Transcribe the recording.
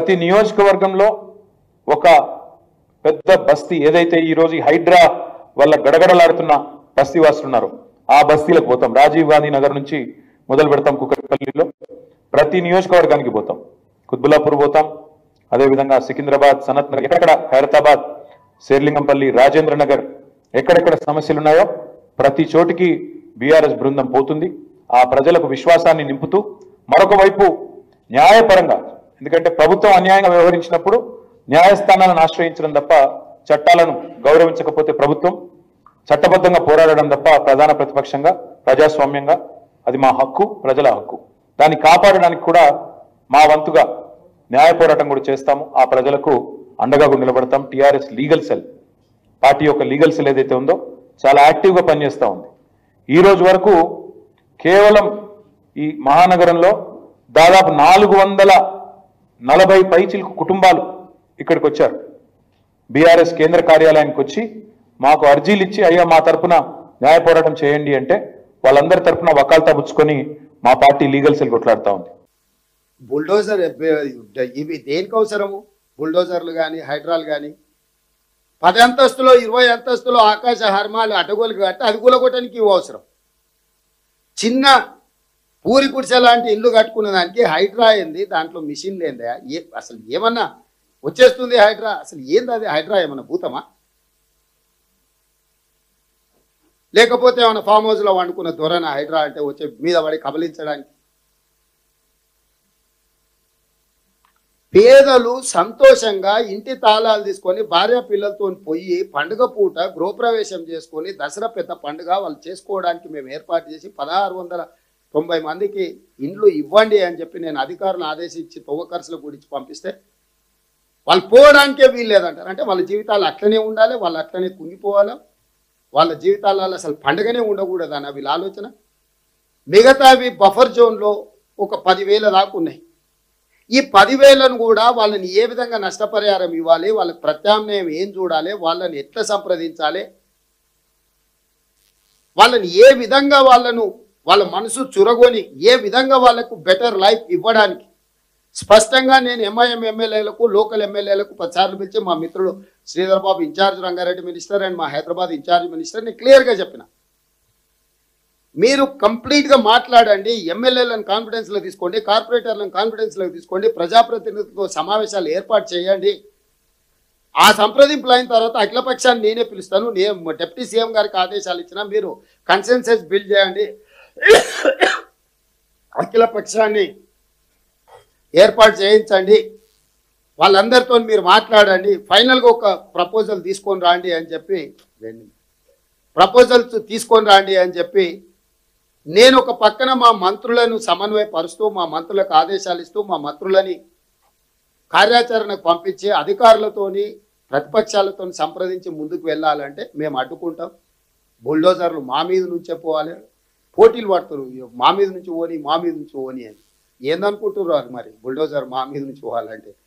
ప్రతి నియోజకవర్గంలో ఒక పెద్ద బస్తీ ఏదైతే ఈ రోజు ఈ హైడ్రా వల్ల గడగడలాడుతున్న బస్తీ వాసులు ఉన్నారో ఆ బస్తీలకు పోతాం రాజీవ్ గాంధీ నగర్ నుంచి మొదలు పెడతాం కుక్కట్పల్లిలో ప్రతి నియోజకవర్గానికి పోతాం కుత్బుల్లాపూర్ పోతాం అదేవిధంగా సికింద్రాబాద్ సనత్ నగర్ ఎక్కడెక్కడ ఖైరతాబాద్ శేర్లింగంపల్లి రాజేంద్ర నగర్ ఎక్కడెక్కడ సమస్యలు ఉన్నాయో ప్రతి చోటికి బీఆర్ఎస్ బృందం పోతుంది ఆ ప్రజలకు విశ్వాసాన్ని నింపుతూ మరొక వైపు న్యాయపరంగా ఎందుకంటే ప్రభుత్వం అన్యాయంగా వ్యవహరించినప్పుడు న్యాయస్థానాలను ఆశ్రయించడం తప్ప చట్టాలను గౌరవించకపోతే ప్రభుత్వం చట్టబద్ధంగా పోరాడడం తప్ప ప్రధాన ప్రతిపక్షంగా ప్రజాస్వామ్యంగా అది మా హక్కు ప్రజల హక్కు దాన్ని కాపాడడానికి కూడా మా వంతుగా న్యాయ పోరాటం కూడా చేస్తాము ఆ ప్రజలకు అండగా కూడా నిలబడతాం టిఆర్ఎస్ లీగల్ సెల్ పార్టీ యొక్క లీగల్ సెల్ ఏదైతే ఉందో చాలా యాక్టివ్గా పనిచేస్తూ ఉంది ఈ రోజు వరకు కేవలం ఈ మహానగరంలో దాదాపు నాలుగు వందల నలభై పైచిలకు కుటుంబాలు ఇక్కడికి వచ్చారు బీఆర్ఎస్ కేంద్ర కార్యాలయానికి వచ్చి మాకు అర్జీలు ఇచ్చి అయ్యా మా తరపున న్యాయ పోరాటం చేయండి అంటే వాళ్ళందరి తరపున వకాల్తా పుచ్చుకొని మా పార్టీ లీగల్ సెల్ కొట్లాడుతూ ఉంది బుల్డోజర్ ఎబ్బ- ఇవి దేనికి అవసరము బుల్డోజర్లు కానీ హైడ్రాలు కానీ పది అంతస్తులో ఇరవై అంతస్తులో ఆకాశ హర్మాలు అడ్డగోలు కట్టి అది కూలగొట్టడానికి ఇవి అవసరం చిన్న పూరి గుడిసె లాంటి ఇల్లు కట్టుకున్న దానికి హైడ్రా ఏంది దాంట్లో మిషన్ లేదా ఏ అసలు ఏమన్నా వచ్చేస్తుంది హైడ్రా అసలు ఏంది అది హైడ్రా ఏమన్నా భూతమా లేకపోతే ఏమన్నా ఫామ్ హౌస్లో వండుకున్న దొరన హైడ్రా అంటే వచ్చే మీద పడి కబలించడానికి పేదలు సంతోషంగా ఇంటి తాళాలు తీసుకొని భార్య పిల్లలతో పోయి పండుగ పూట గృహప్రవేశం చేసుకొని దసరా పెద్ద పండుగ వాళ్ళు చేసుకోవడానికి మేము ఏర్పాటు చేసి పదహారు వందల తొంభై మందికి ఇండ్లు ఇవ్వండి అని చెప్పి నేను అధికారులను ఆదేశించి తొవ్వ ఖర్చుల గురించి పంపిస్తే వాళ్ళు పోవడానికే వీలు లేదంటారు అంటే వాళ్ళ జీవితాలు అట్లనే ఉండాలి వాళ్ళు అట్లనే కుంగిపోవాలి వాళ్ళ జీవితాలలో అసలు పండుగనే ఉండకూడదని వీళ్ళ ఆలోచన మిగతావి బఫర్ జోన్లో ఒక పదివేల దాకా ఉన్నాయి ఈ పదివేలను కూడా వాళ్ళని ఏ విధంగా నష్టపరిహారం ఇవ్వాలి వాళ్ళకి ప్రత్యామ్నాయం ఏం చూడాలి వాళ్ళని ఎట్లా సంప్రదించాలి వాళ్ళని ఏ విధంగా వాళ్ళను వాళ్ళ మనసు చురగొని ఏ విధంగా వాళ్ళకు బెటర్ లైఫ్ ఇవ్వడానికి స్పష్టంగా నేను ఎంఐఎం ఎమ్మెల్యేలకు లోకల్ ఎమ్మెల్యేలకు పదిసార్లు పిలిచి మా మిత్రుడు Sridhar Babu in-charge Rangareddy minister and మా హైదరాబాద్ ఇన్ఛార్జ్ మినిస్టర్ నేను క్లియర్గా చెప్పిన మీరు కంప్లీట్గా మాట్లాడండి ఎమ్మెల్యేలను కాన్ఫిడెన్స్లో తీసుకోండి కార్పొరేటర్లను కాన్ఫిడెన్స్లో తీసుకోండి ప్రజాప్రతినిధులతో సమావేశాలు ఏర్పాటు చేయండి ఆ సంప్రదింపులు అయిన తర్వాత అఖిలపక్షాన్ని నేనే పిలుస్తాను నేను డిప్యూటీ సీఎం గారికి ఆదేశాలు ఇచ్చిన మీరు కన్సెన్సెస్ బిల్ చేయండి అఖిల పక్షాన్ని ఏర్పాటు చేయించండి వాళ్ళందరితో మీరు మాట్లాడండి ఫైనల్గా ఒక ప్రపోజల్ తీసుకొని రాండి అని చెప్పి ప్రపోజల్స్ తీసుకొని రాండి అని చెప్పి నేను ఒక పక్కన మా మంత్రులను సమన్వయపరుస్తూ మా మంత్రులకు ఆదేశాలు ఇస్తూ మా మంత్రులని కార్యాచరణకు పంపించి అధికారులతోని ప్రతిపక్షాలతో సంప్రదించి ముందుకు వెళ్ళాలంటే మేము అడ్డుకుంటాం బుల్డోజర్లు మా మీద నుంచే పోవాలి పోటీలు పడుతున్నారు మా మీద నుంచి ఓని మా మీద నుంచి ఓని అని ఏందనుకుంటున్నారు మరి బుల్డోజర్ మా మీద నుంచి పోవాలంటే